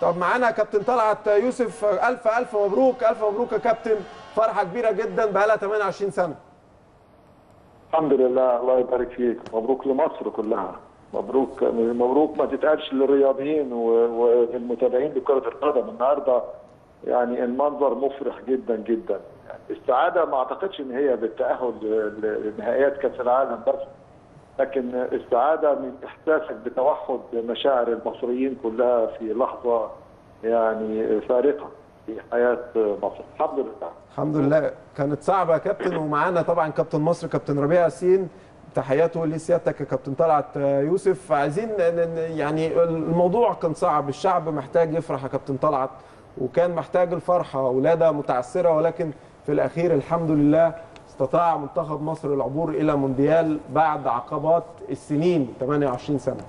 طب معانا كابتن طلعت يوسف الف الف مبروك الف مبروك يا كابتن فرحه كبيره جدا بقى لها 28 سنه الحمد لله الله يبارك فيك مبروك لمصر كلها مبروك مبروك ما تتقالش للرياضيين و- والمتابعين لكرة القدم النهارده يعني المنظر مفرح جدا جدا يعني السعادة ما اعتقدش ان هي بالتأهل ل- لنهائيات كأس العالم بس لكن السعادة من احساسك بتوحد مشاعر المصريين كلها في لحظة يعني فارقة في حياة مصر الحمد لله الحمد لله كانت صعبه يا كابتن ومعانا طبعا كابتن مصر كابتن ربيع ياسين تحياته لسيادتك يا كابتن طلعت يوسف عايزين ن- ن- يعني الموضوع كان صعب الشعب محتاج يفرح يا كابتن طلعت وكان محتاج الفرحه ولاده متعثره ولكن في الاخير الحمد لله استطاع منتخب مصر العبور الى مونديال بعد عقبات السنين 28 سنه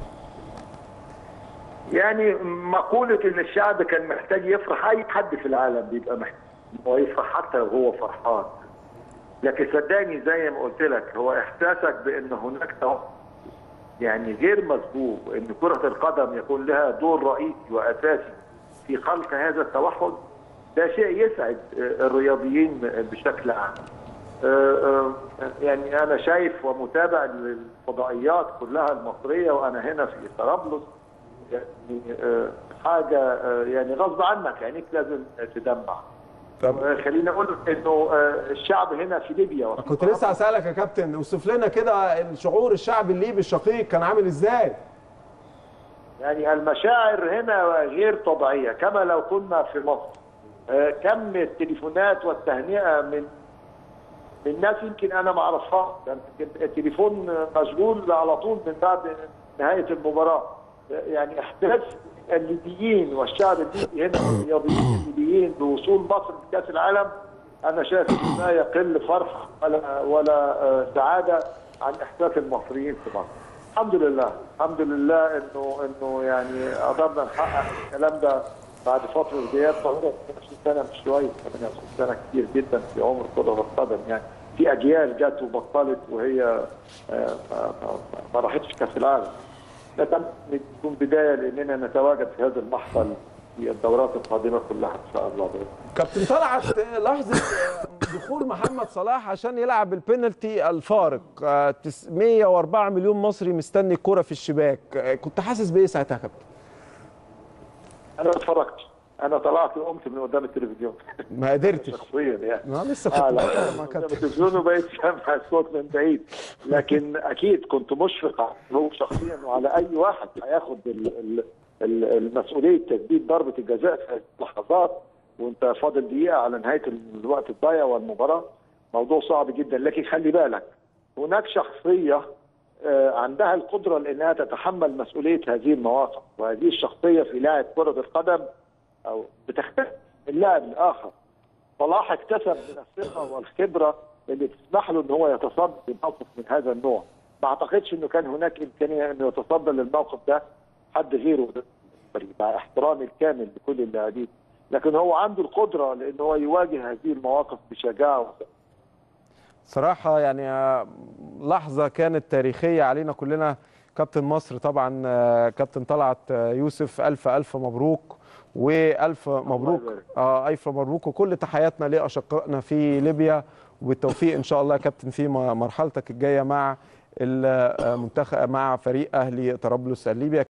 يعني مقولة إن الشعب كان محتاج يفرح أي حد في العالم بيبقى محتاج إن هو يفرح حتى لو هو فرحان. لكن صدقني زي ما قلت لك هو إحساسك بأن هناك توقف يعني غير مسبوق أن كرة القدم يكون لها دور رئيسي وأساسي في خلق هذا التوحد ده شيء يسعد آه، الرياضيين بشكل عام. آه، آه، يعني أنا شايف ومتابع للفضائيات كلها المصرية وأنا هنا في طرابلس يعني آه، حاجه آه، يعني غصب عنك عينيك لازم تدمع طب آه، خليني اقول لك انه آه، الشعب هنا في ليبيا وفي كنت لسه هسألك يا كابتن اوصف لنا كده الشعور الشعب الليبي الشقيق كان عامل ازاي؟ يعني المشاعر هنا غير طبيعيه كما لو كنا في مصر آه، كم التليفونات والتهنئه من من ناس يمكن انا ما اعرفهاش يعني يمكن التليفون مشغول على طول من بعد نهايه المباراه يعني احساس الليبيين والشعب الليبي هنا الرياضيين الليبيين بوصول مصر لكاس العالم انا شايف إن لا يقل فرح ولا ولا آه، سعاده عن احساس المصريين في مصر. الحمد لله الحمد لله انه انه يعني قدرنا نحقق الكلام ده بعد فتره غياب طويله 20 سنه مش شويه 28 سنه كتير جدا في عمر كره القدم يعني في اجيال جت وبطلت وهي آه، ما- ما- ما راحتش كاس العالم. نتمنى إن تكون بدايه لاننا نتواجد في هذا المحفل في الدورات القادمه كلها ان شاء الله بإذن الله. كابتن طلعت لحظه دخول محمد صلاح عشان يلعب البينالتي الفارق آه، تس- 104 مليون مصري مستني الكرة في الشباك آه، كنت حاسس بايه ساعتها يا كابتن؟ انا ما اتفرجتش انا طلعت وقمت من قدام التلفزيون ما قدرتش شخصيا يعني ما لسه آه كنت لا بتكلم مع قدام كابتن التلفزيون وبقيت سامع الصوت من بعيد لكن اكيد كنت مشفق على شخصيا وعلى اي واحد هياخد ال- ال- ال- المسؤوليه تسديد ضربه الجزاء في هذه اللحظات وانت فاضل دقيقه على نهايه الوقت الضايع والمباراه موضوع صعب جدا لكن خلي بالك هناك شخصيه آه، عندها القدره لانها تتحمل مسؤوليه هذه المواقف وهذه الشخصيه في لاعب كره القدم او بتختلف من لاعب لاخر صلاح اكتسب من الثقه والخبره اللي تسمح له ان هو يتصدى لموقف من هذا النوع ما اعتقدش انه كان هناك امكانيه انه يتصدى للموقف ده حد غيره مع احترامي الكامل لكل اللاعبين لكن هو عنده القدره لان هو يواجه هذه المواقف بشجاعه صراحة يعني آه، لحظة كانت تاريخية علينا كلنا كابتن مصر طبعا آه، كابتن طلعت آه، يوسف ألف ألف مبروك وألف مبروك يبارك. آه ألف مبروك وكل تحياتنا لأشقائنا في ليبيا وبالتوفيق إن شاء الله يا كابتن في م- مرحلتك الجاية مع المنتخب مع فريق أهلي طرابلس الليبي